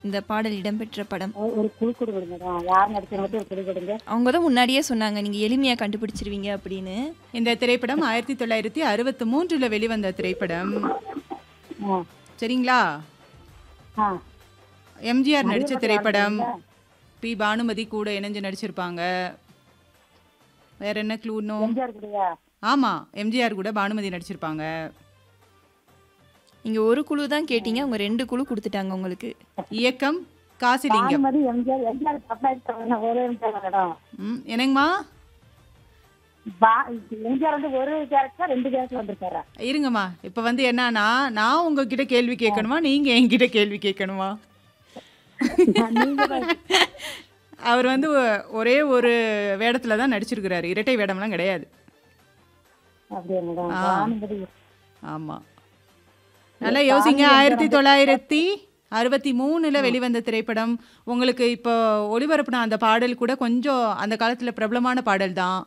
இந்த பாடல் இடம்பெற்ற படம் ஒரு- ஒரு குழு கொடுங்க மேடம் யார் நடிச்சவங்க ஒரு குழு கொடுங்க அவங்க தான் முன்னாடியே சொன்னாங்க நீங்க எளிமையா கண்டுபிடிச்சிருவீங்க அப்படின்னு இந்த திரைப்படம் ஆயிரத்தி தொள்ளாயிரத்தி அறுபத்தி மூன்றுல வெளிவந்த திரைப்படம் ஆ சரிங்களா ஆ எம்ஜிஆர் நடிச்ச திரைப்படம் பி பானுமதி கூட இணைஞ்சு நடிச்சிருப்பாங்க வேற என்ன க்ளூ இன்னும் எம்ஜிஆர் கூடயா ஆமா எம்ஜிஆர் கூட பானுமதி நடிச்சிருப்பாங்க நீங்க ஒரு குழு தான் கேட்டீங்க அவங்க ரெண்டு குழு கொடுத்துட்டாங்க உங்களுக்கு இயக்கம் காசிலிங்கம் பானுமதி எம்ஜிஆர் எம்ஜிஆர் தப்பாயிட்டு ஒரே எம்ஜிஆர் மேடம் ம் என்னங்கம்மா பா- எம்ஜிஆர் வந்து ஒரு கேரக்டர் ரெண்டு கேரக்டர் வந்திருக்காரா இருங்கம்மா இப்போ வந்து என்னன்னா நான் உங்ககிட்ட கேள்வி கேட்கணுமா நீங்க என்கிட்ட கேள்வி கேட்கணுமா நீங்க தான் அவர் வந்து ஒ- ஒரே ஒரு வேடத்துல தான் நடிச்சிருக்கிறாரு இரட்டை வேடம்லாம் கிடையாது அப்படியா மேடம் ஆ. பானுமதி ஆமா நல்லா யோசிங்க ஆயிரத்தி தொள்ளாயிரத்தி அறுபத்தி மூணுல வெளிவந்த திரைப்படம் உங்களுக்கு இப்போ ஒளிபரப்புன அந்த பாடல் கூட கொஞ்சம் அந்த காலத்துல பிரபலமான பாடல் தான்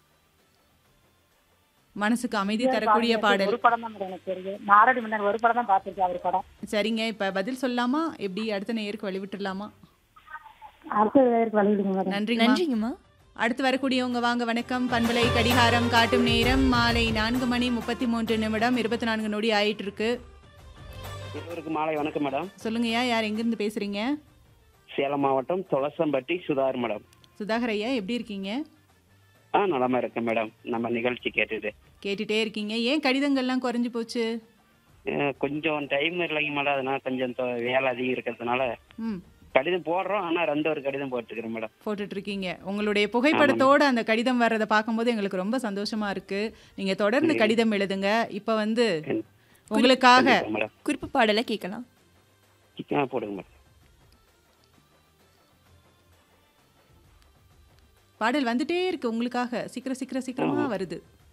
மனசுக்கு அமைதி தரக்கூடிய பாடல் ஒரு படம் தான் மேடம் எனக்கு தெரியும் நாரடி மன்னர் ஒரு படம் தான் பார்த்திருக்கேன் அவர் படம் சரிங்க இப்ப பதில் சொல்லாமா எப்படி அடுத்த நேருக்கு வழிவிட்டுலாமா அடுத்த பேருக்கு வழிவிடுங்க மேடம் நன்றிங்க நன்றிங்கம்மா அடுத்து வரக்கூடியவங்க வாங்க வணக்கம் பண்பலை கடிகாரம் காட்டும் நேரம் மாலை நான்கு மணி முப்பத்தி மூன்று நிமிடம் இருபத்தி நான்கு நொடி ஆயிட்டு இருக்கு இருவருக்கு மாலை வணக்கம் மேடம் சொல்லுங்கய்யா யார் எங்கிருந்து பேசுறீங்க சேலம் மாவட்டம் துளசம்பட்டி சுதார் மேடம் சுதாகர் ஐயா எப்படி இருக்கீங்க ஆ நலமா இருக்கேன் மேடம் நம்ம நிகழ்ச்சி கேட்டுட்டு கேட்டுட்டே இருக்கீங்க ஏன் கடிதங்கள்லாம் குறைஞ்சு போச்சு அஹ் கொஞ்சம் டைம் இல்லைங்க மேடம் அதனால கொஞ்சம் தொ- வேலை அதிகம் இருக்கிறதுனால ம் கடிதம் போடுறோம் ஆனா ரெண்டு ஒரு கடிதம் போட்டுக்கிறேன் மேடம் போட்டுட்டு இருக்கீங்க உங்களுடைய புகைப்படத்தோட அந்த கடிதம் வர்றதை பார்க்கும்போது எங்களுக்கு ரொம்ப சந்தோஷமா இருக்கு நீங்க தொடர்ந்து கடிதம் எழுதுங்க இப்ப வந்து உங்களுக்காக கண்டிப்பா மேடம் குறிப்பு பாடலை கேட்கலாம் ஆ போடுங்க மேடம் பாடல் வந்துட்டே இருக்கு உங்களுக்காக சீக்கிரம் சீக்கிரம் சீக்கிரமா வருது